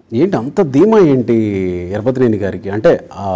ఏంటి అంత ధీమా ఏంటి ఎరపతినేని గారికి అంటే ఆ,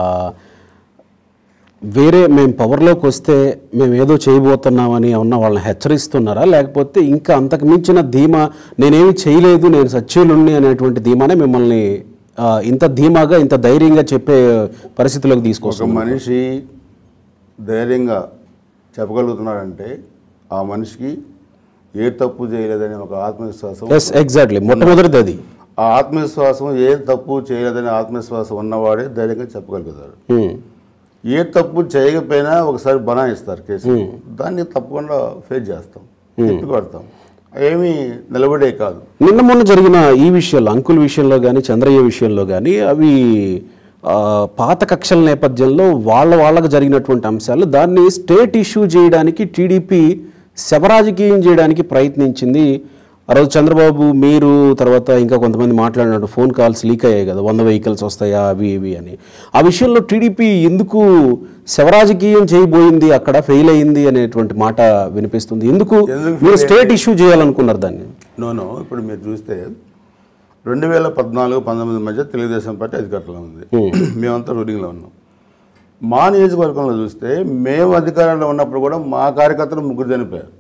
వేరే మేము పవర్లోకి వస్తే మేము ఏదో చేయబోతున్నామని ఏమన్నా వాళ్ళని హెచ్చరిస్తున్నారా లేకపోతే ఇంకా అంతకు మించిన ధీమా నేనేమి చేయలేదు నేను సచ్యులుణ్ణి అనేటువంటి ధీమానే మిమ్మల్ని ఆ, ఇంత ధీమాగా ఇంత ధైర్యంగా చెప్పే పరిస్థితిలోకి ఒక తీసుకొస్తాం మనిషి ధైర్యంగా చెప్పగలుగుతున్నాడంటే ఆ మనిషికి ఏ తప్పు చేయలేదని ఒక ఆత్మవిశ్వాసం ఎస్ ఎగ్జాక్ట్లీ మొట్టమొదటిది అది ఆ ఆత్మవిశ్వాసం ఏ తప్పు చేయలేదని ఆత్మవిశ్వాసం ఉన్నవాడే ధైర్యంగా చెప్పగలుగుతాడు ఉమ్, ఏ తప్పు చేయకపోయినా ఒకసారి బనాయిస్తారు కేసు దాన్ని తప్పకుండా ఫేస్ చేస్తాం తిప్పి కొడతాం ఏమీ నిలబడే కాదు నిన్న మొన్న జరిగిన ఈ విషయాల్లో అంకుల్ విషయంలో కానీ చంద్రయ్య విషయంలో కానీ అవి ఆ, పాత కక్షల నేపథ్యంలో వాళ్ళ వాళ్ళకు జరిగినటువంటి అంశాలు దాన్ని స్టేట్ ఇష్యూ చేయడానికి టీడీపీ శవరాజకీయం చేయడానికి ప్రయత్నించింది ఆ రోజు చంద్రబాబు మీరు తర్వాత ఇంకా కొంతమంది మాట్లాడినట్టు ఫోన్ కాల్స్ లీక్ అయ్యాయి కదా వంద వెహికల్స్ వస్తాయా అవి ఇవి అని ఆ విషయంలో టీడీపీ ఎందుకు శవరాజకీయం చేయబోయింది అక్కడ ఫెయిల్ అయింది అనేటువంటి మాట వినిపిస్తుంది ఎందుకు ఎందుకు మీరు స్టేట్ ఇష్యూ చేయాలనుకున్నారు దాన్ని నోను ఇప్పుడు మీరు చూస్తే రెండు వేల పద్నాలుగు పంతొమ్మిది మధ్య తెలుగుదేశం పార్టీ అధికారంలో ఉంది మేమంతా రూలింగ్లో ఉన్నాం మా నియోజకవర్గంలో చూస్తే మేము అధికారంలో ఉన్నప్పుడు కూడా మా కార్యకర్తలు ముగ్గురు చనిపోయారు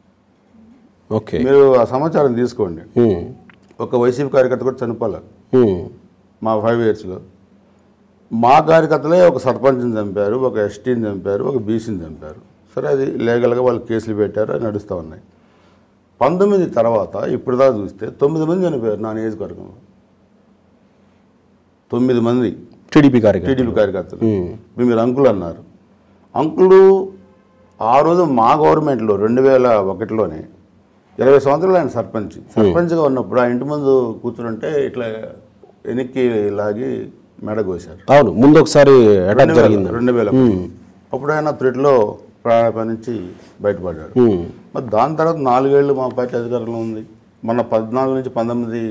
ఓకే మీరు ఆ సమాచారం తీసుకోండి ఉమ్, ఒక వైసీపీ కార్యకర్త కూడా చనిపోలే ఉమ్, మా ఫైవ్ ఇయర్స్లో మా కార్యకర్తలే ఒక సర్పంచ్ని చంపారు ఒక ఎస్టీని చంపారు ఒక బీసీని చంపారు సరే అది లీగల్గా వాళ్ళు కేసులు పెట్టారు అది నడుస్తూ ఉన్నాయి పంతొమ్మిది తర్వాత ఇప్పుడు దాకా చూస్తే తొమ్మిది మంది చనిపోయారు నా నియోజకవర్గంలో తొమ్మిది మంది టీడీపీ కార్యకర్త టీడీపీ కార్యకర్తలు ఇప్పుడు మీరు అంకులు అన్నారు అంకులు ఆ రోజు మా గవర్నమెంట్లో రెండు వేల ఒకటిలోనే ఇరవై సంవత్సరాలు ఆయన సర్పంచ్ సర్పంచ్గా ఉన్నప్పుడు ఆ ఇంటి ముందు కూర్చుంటే ఇట్లా వెనక్కి లాగి మెడ కోశారు అవును ముందు ఒకసారి అటాక్ రెండు వేల- జరిగింది రెండు వేల అప్పుడు ఆయన త్రెట్లో ప్రాణాపాయ నుంచి బయటపడ్డాడు ఉమ్, మరి దాని తర్వాత నాలుగేళ్లు మా పార్టీ అధికారంలో ఉంది మన పద్నాలుగు నుంచి పంతొమ్మిది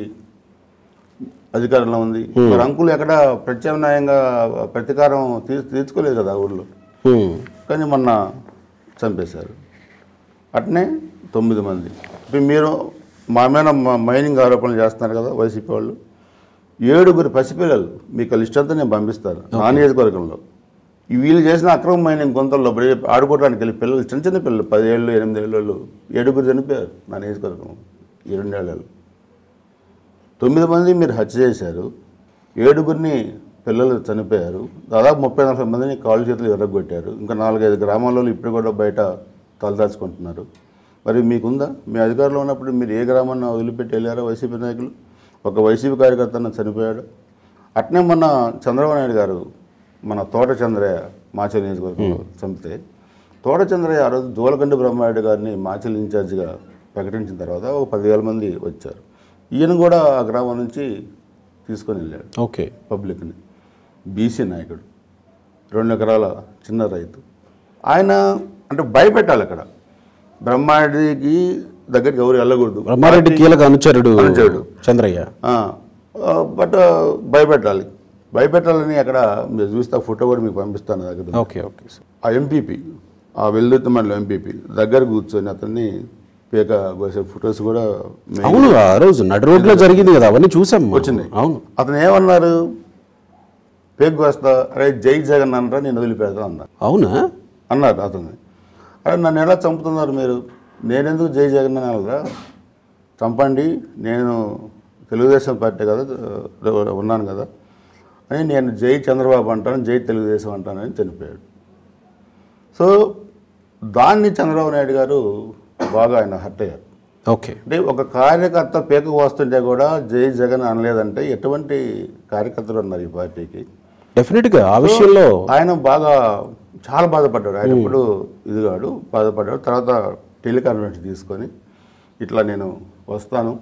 అధికారంలో ఉంది మరి అంకులు ఎక్కడ ప్రత్యామ్నాయంగా ప్రతీకారం తీ తీర్చుకోలేదు కదా ఊళ్ళో ఉమ్, కానీ మొన్న చంపేశారు అట్నే తొమ్మిది మంది ఇప్పుడు మీరు మా మీద మ- మైనింగ్ ఆరోపణలు చేస్తున్నారు కదా వైసీపీ వాళ్ళు ఏడుగురు పసిపిల్లలు మీకు లిస్ట్ అంతా నేను పంపిస్తాను నా నియోజకవర్గంలో ఈ వీళ్ళు చేసిన అక్రమ మైనింగ్ గుంతల్లో పడి ఆడుకోవడానికి వెళ్ళి పిల్లలు చిన్న చిన్న పిల్లలు పదేళ్ళు ఎనిమిది ఏళ్ళు ఏడుగురు చనిపోయారు నా నియోజకవర్గంలో ఈ రెండేళ్లలో తొమ్మిది మంది మీరు హత్య చేశారు ఏడుగురిని పిల్లలు చనిపోయారు దాదాపు ముప్పై నలభై మందిని కాళ్ళు చేతులు ఎర్రగొట్టారు ఇంకా నాలుగైదు గ్రామాలలో ఇప్పుడు కూడా బయట తలదాచుకుంటున్నారు మరి మీకుందా మీ అధికారంలో ఉన్నప్పుడు మీరు ఏ గ్రామాన్ని వదిలిపెట్టి వెళ్ళారో వైసీపీ నాయకులు ఒక వైసీపీ కార్యకర్త చనిపోయాడు అట్నే మొన్న చంద్రబాబు నాయుడు గారు మన తోట చంద్రయ్య మాచల్ నియోజకవర్గంలో చంపితే తోట చంద్రయ్య ఆ రోజు జోలకండి బ్రహ్మారెడ్డి గారిని మాచల్ ఇన్ఛార్జిగా ప్రకటించిన తర్వాత ఒక పదివేల మంది వచ్చారు ఈయన కూడా ఆ గ్రామం నుంచి తీసుకొని వెళ్ళాడు ఓకే పబ్లిక్ని బీసీ నాయకుడు రెండు ఎకరాల చిన్న రైతు ఆయన అంటే భయపెట్టాలి అక్కడ బ్రహ్మారెడ్డికి దగ్గరికి ఎవరు వెళ్ళకూడదు బ్రహ్మారెడ్డి కీలక అనుచరుడు అనుచరుడు. చంద్రయ్య ఆ, ఆ, బట్ ఆ, భయపెట్టాలి భయపెట్టాలని అక్కడ మీరు చూస్తే ఆ ఫోటో కూడా మీకు పంపిస్తాను నా దగ్గర ఓకే ఓకే ఆ ఎంపీపీ ఆ వెల్దుర్తి మండలం ఎంపీపీ దగ్గర కూర్చొని అతన్ని పీక కోసే ఫొటోస్ కూడా మేము- అవును ఆ రోజు నడు రోడ్లో జరిగింది కదా అవన్నీ చూసాం మనం. వచ్చినాయి. అవును అతను ఏమన్నారు పేగు వస్తా అరే జై జగన్ అనరా నేను వదిలిపెడతా అన్నారు అవునా అన్నారు అతను అరే నన్ను ఎలా చంపుతున్నారు మీరు నేనెందుకు జై జగన్ అని అనరా చంపండి నేను తెలుగుదేశం పార్టీ కదా ఆ, ఉన్నాను కదా అని నేను జై చంద్రబాబు అంటాను జై తెలుగుదేశం అంటానని చనిపోయాడు సో దాన్ని చంద్రబాబు నాయుడు గారు బాగా ఆయన హర్ట్ అయ్యారు ఓకే అంటే ఒక కార్యకర్త పేకకు వస్తుంటే కూడా జై జగన్ అనలేదంటే ఎటువంటి కార్యకర్తలు ఉన్నారు ఈ పార్టీకి డెఫినెట్గా ఆ విషయంలో ఆయన బాగా చాలా బాధపడ్డాడు ఆయన ఎప్పుడు ఇదిగాడు బాధపడ్డాడు తర్వాత టెలికాన్ఫరెన్స్ తీసుకొని ఇట్లా నేను వస్తాను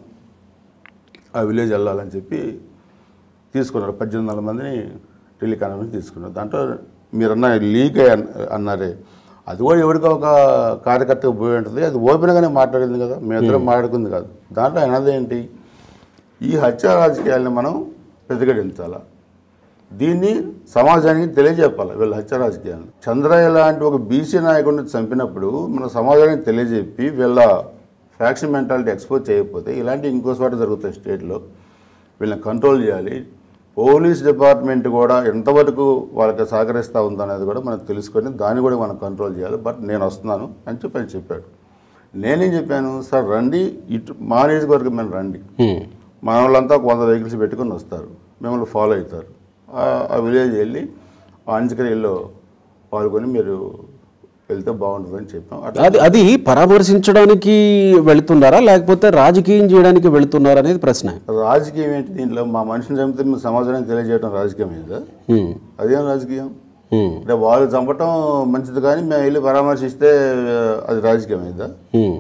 ఆ విలేజ్ వెళ్ళాలని చెప్పి తీసుకున్నారు పద్దెనిమిది వందల మందిని టెలికాన్ఫరెన్స్ తీసుకున్నారు దాంట్లో మీరు అన్న లీక్ అయ్యి అన్- అన్నారే అది కూడా ఎవరికో ఒక కార్యకర్తకు పోయి ఉంటుంది అది ఓపెన్గానే మాట్లాడింది కదా మేమిద్దరం మాట్లాడుకుంది కాదు దాంట్లో ఆయన అన్నది ఏంటి ఈ హత్య రాజకీయాలను మనం ప్రతిఘటించాలా దీన్ని సమాజానికి తెలియజెప్పాలి వీళ్ళ హత్య రాజకీయాలు చంద్రయ్య లాంటి ఒక బీసీ నాయకుడిని చంపినప్పుడు మన సమాజానికి తెలియజెప్పి వీళ్ళ ఫ్యాక్షన్ మెంటాలిటీ ఎక్స్పోజ్ చేయకపోతే ఇలాంటి ఇంకో చోట జరుగుతాయి స్టేట్లో వీళ్ళని కంట్రోల్ చేయాలి పోలీస్ డిపార్ట్మెంట్ కూడా ఎంతవరకు వాళ్ళకి సహకరిస్తూ ఉందనేది కూడా మనం తెలుసుకొని దాన్ని కూడా మనం కంట్రోల్ చేయాలి బట్ నేను వస్తున్నాను అని చెప్పి ఆయన చెప్పాడు నేనేం చెప్పాను సార్ రండి ఇటు మా నియోజకవర్గం మేము రండి హ్మ్. మన వాళ్ళంతా ఒక వంద వెహికల్స్ పెట్టుకొని వస్తారు మిమ్మల్ని ఫాలో అవుతారు ఆ- ఆ విలేజ్ వెళ్ళి ఆ అంజకరిలో పాల్గొని మీరు వెళ్తే బాగుంటుందని చెప్పాం అట్లా అది అది పరామర్శించడానికి వెళుతున్నారా లేకపోతే రాజకీయం చేయడానికి వెళుతున్నారా అనేది ప్రశ్న రాజకీయం ఏంటి దీంట్లో మా మనిషిని చంపితే మీ సమాజానికి తెలియజేయడం రాజకీయం ఇదా హ్మ్. అదేం రాజకీయం హ్మ్. అంటే వాళ్ళు చంపటం మంచిది కానీ మేము వెళ్ళి పరామర్శిస్తే అది రాజకీయం ఇదా హ్మ్.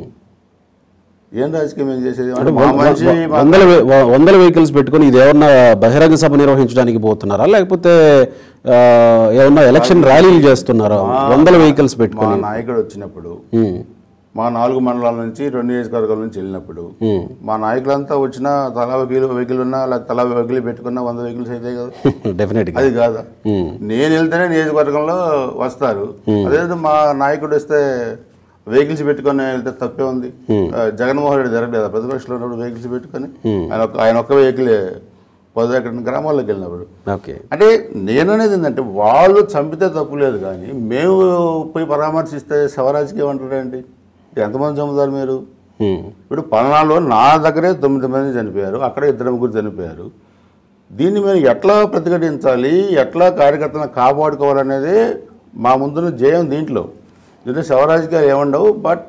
ఏం రాజకీయం ఏం చేసేది అంటే అంటే మా వ- మనిషి వ- వందల వే- వ- వందల వెహికల్స్ పెట్టుకొని ఇది ఏమన్నా బహిరంగ సభ నిర్వహించడానికి పోతున్నారా లేకపోతే ఆ, ఏమన్నా ఎలక్షన్ ర్యాలీలు చేస్తున్నారా వందల వెహికల్స్ మా పెట్టుకొని నాయకుడు వచ్చినప్పుడు హ్మ్. మా నాలుగు మండలాల నుంచి రెండు నియోజకవర్గాల నుంచి వెళ్ళినప్పుడు హ్మ్. మా నాయకులంతా వచ్చిన తలా వెహికల్ వెహికల్ ఉన్నా లేకపోతే తలా వెహికల్ పెట్టుకున్నా వంద వెహికల్స్ అయితే కదా డెఫినెట్గా అది కాదా హ్మ్. నేను వెళ్తేనే నియోజకవర్గంలో వస్తారు అదే మా నాయకుడు వస్తే వెహికల్స్ పెట్టుకొని వెళ్తే తప్పే ఉంది ఆ, జగన్మోహన్ రెడ్డి జరగలేదా ప్రతిపక్షంలో ఉన్నప్పుడు వెహికల్స్ పెట్టుకొని ఆయన ఒక్క ఆయన ఒక్క వెహికల్ పది ఎక్కడ గ్రామాల్లోకి వెళ్ళినప్పుడు ఓకే అంటే నేననేది ఏంటంటే వాళ్ళు చంపితే తప్పు లేదు కానీ మేము పోయి పరామర్శిస్తే శవరాజకీయం అంటారేంటి ఎంతమంది చంపుతారు మీరు హ్మ్. ఇప్పుడు పల్నాడులో నా దగ్గరే తొమ్మిది మంది చనిపోయారు అక్కడ ఇద్దరు ముగ్గురు చనిపోయారు దీన్ని మేము ఎట్లా ప్రతిఘటించాలి ఎట్లా కార్యకర్తలను కాపాడుకోవాలనేది మా ముందున్న జయం దీంట్లో దీంట్లో శవరాజకీయాలు ఏముండవు బట్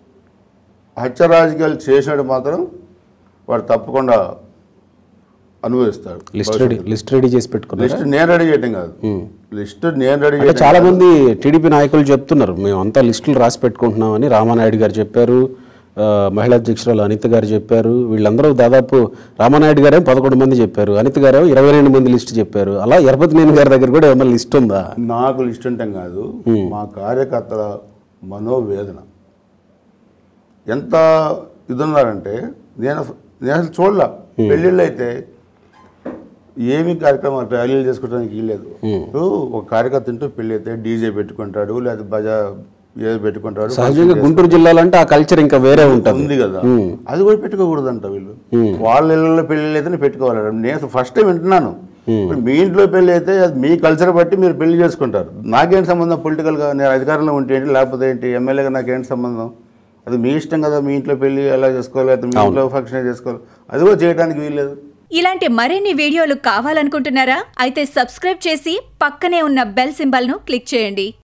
హత్య రాజకీయాలు చేసినట్టు మాత్రం వాడు తప్పకుండా అనుభవిస్తాడు లిస్ట్ రెడీ లిస్ట్ రెడీ చేసి పెట్టుకున్నారు లిస్ట్ నేను రెడీ చేయటం కాదు లిస్ట్ నేను రెడీ అంటే చేయటం చాలా మంది టీడీపీ నాయకులు చెప్తున్నారు మేము అంతా లిస్టులు రాసి పెట్టుకుంటున్నామని రామానాయుడు గారు చెప్పారు ఆ, మహిళా అధ్యక్షురాలు అనిత గారు చెప్పారు వీళ్ళందరూ దాదాపు రామానాయుడు గారేమో పదకొండు మంది చెప్పారు అనిత గారేమో ఇరవై రెండు మంది లిస్ట్ చెప్పారు అలా ఎరపతి నేను గారి దగ్గర కూడా ఏమన్నా లిస్ట్ ఉందా నాకు లిస్ట్ అంటాం కాదు మా కార్యకర్తల మనోవేదన ఎంత ఇది ఉన్నారంటే నేను నేను అసలు చూడలే పెళ్ళిళ్ళు అయితే ఏమి కార్యక్రమాలు ర్యాలీలు చేసుకోవడానికి వీల్లేదు ఇప్పుడు ఒక కార్యకర్త ఇంటూ పెళ్ళి అయితే డీజే పెట్టుకుంటాడు లేదా బజా ఏదో పెట్టుకుంటాడు సహజంగా గుంటూరు జిల్లాలో అంటే ఆ కల్చర్ ఇంకా వేరే ఉంటుంది ఉంది కదా అది కూడా పెట్టుకోకూడదంట వీళ్ళు వాళ్ళ ఇళ్ళలో పెళ్ళి అయితేనే పెట్టుకోవాలి నేను ఫస్ట్ టైం వింటున్నాను ఇప్పుడు మీ ఇంట్లో పెళ్ళి అయితే అది మీ కల్చర్ బట్టి మీరు పెళ్లి చేసుకుంటారు నాకేంటి సంబంధం పొలిటికల్గా నేను అధికారంలో ఉంటే ఏంటి లేకపోతే ఏంటి ఎమ్మెల్యేగా నాకేంటి సంబంధం అది మీ ఇష్టం కదా మీ ఇంట్లో పెళ్లి ఎలా చేసుకోవాలి లేకపోతే మీ ఇంట్లో ఫంక్షన్ చేసుకోవాలి అది కూడా చేయడానికి వీల్లేదు ఇలాంటి మరిన్ని వీడియోలు కావాలనుకుంటున్నారా అయితే సబ్స్క్రైబ్ చేసి పక్కనే ఉన్న బెల్ సింబల్ను క్లిక్ చేయండి